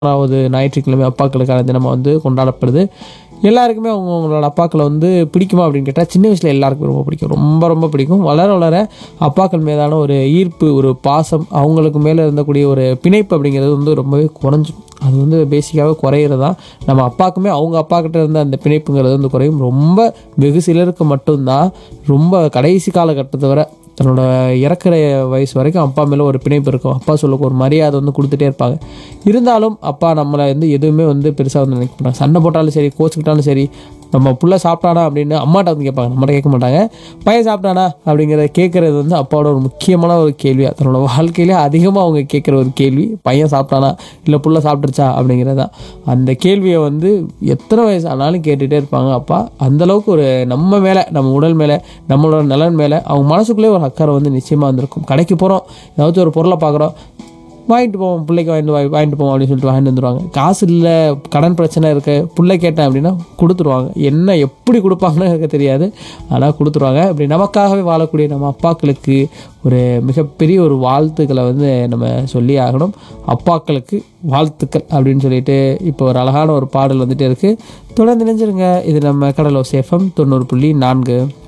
பதினோராவது ஞாயிற்றுக்கிழமை அப்பாக்களுக்கான தினமாக வந்து கொண்டாடப்படுது எல்லாருக்குமே அவங்க அவங்களோட அப்பாக்களை வந்து பிடிக்குமா அப்படின்னு கேட்டால் சின்ன வயசில் எல்லாருக்குமே ரொம்ப பிடிக்கும் ரொம்ப ரொம்ப பிடிக்கும் வளர வளர அப்பாக்கள் மீதான ஒரு ஈர்ப்பு ஒரு பாசம் அவங்களுக்கு மேலே இருந்தக்கூடிய ஒரு பிணைப்பு அப்படிங்கிறது வந்து ரொம்பவே குறைஞ்சிடும் அது வந்து பேசிக்காகவே குறையிறது தான் நம்ம அப்பாக்குமே அவங்க அப்பா கிட்ட இருந்த அந்த பிணைப்புங்கிறது வந்து குறையும் ரொம்ப வெகு சிலருக்கு மட்டும்தான் ரொம்ப கடைசி காலகட்டத்தை வரை தன்னோட இறக்குற வயசு வரைக்கும் அப்பா மேலே ஒரு பிணைப்பு இருக்கும் அப்பா சொல்லுக்கு ஒரு மரியாதை வந்து கொடுத்துட்டே இருப்பாங்க இருந்தாலும் அப்பா நம்மளை வந்து எதுவுமே வந்து பெருசாக வந்து நினைக்க மாட்டாங்க சண்டை போட்டாலும் சரி கோச்சுக்கிட்டாலும் சரி நம்ம புள்ள சாப்பிட்டானா அப்படின்னு அம்மாட்ட வந்து கேட்பாங்க நம்மகிட்ட கேட்க மாட்டாங்க பையன் சாப்பிட்டானா அப்படிங்கிறத கேட்குறது வந்து அப்பாவோட ஒரு முக்கியமான ஒரு கேள்வியாக தன்னோட வாழ்க்கையிலே அதிகமாக அவங்க கேட்குற ஒரு கேள்வி பையன் சாப்பிட்டானா இல்லை புள்ள சாப்பிட்டுருச்சா அப்படிங்கிறது தான் அந்த கேள்வியை வந்து எத்தனை வயசு ஆனாலும் கேட்டுகிட்டே இருப்பாங்க அப்பா அந்தளவுக்கு ஒரு நம்ம மேலே நம்ம உடல் மேலே நம்மளோட நலன் மேலே அவங்க மனசுக்குள்ளே ஒரு அக்கறை வந்து நிச்சயமாக வந்திருக்கும் கடைக்கு போகிறோம் ஏதாச்சும் ஒரு பொருளை பார்க்குறோம் வாங்கிட்டு போவோம் பிள்ளைக்கு வாங்கிட்டு வா- வாங்கிட்டு போவோம் அப்படின்னு சொல்லிட்டு வாங்கிட்டு வந்துருவாங்க காசு இல்லை கடன் பிரச்சனை இருக்கு பிள்ளை கேட்டேன் அப்படின்னா கொடுத்துருவாங்க என்ன எப்படி கொடுப்பாங்கன்னு எனக்கு தெரியாது ஆனால் கொடுத்துருவாங்க இப்படி நமக்காகவே வாழக்கூடிய நம்ம அப்பாக்களுக்கு ஒரு மிகப்பெரிய ஒரு வாழ்த்துக்களை வந்து நம்ம சொல்லி ஆகணும் அப்பாக்களுக்கு வாழ்த்துக்கள் அப்படின்னு சொல்லிட்டு இப்போ ஒரு அழகான ஒரு பாடல் வந்துட்டு இருக்குது தொடர்ந்து நினைஞ்சிருங்க இது நம்ம கடலோ சேஃபம் தொண்ணூறு புள்ளி நான்கு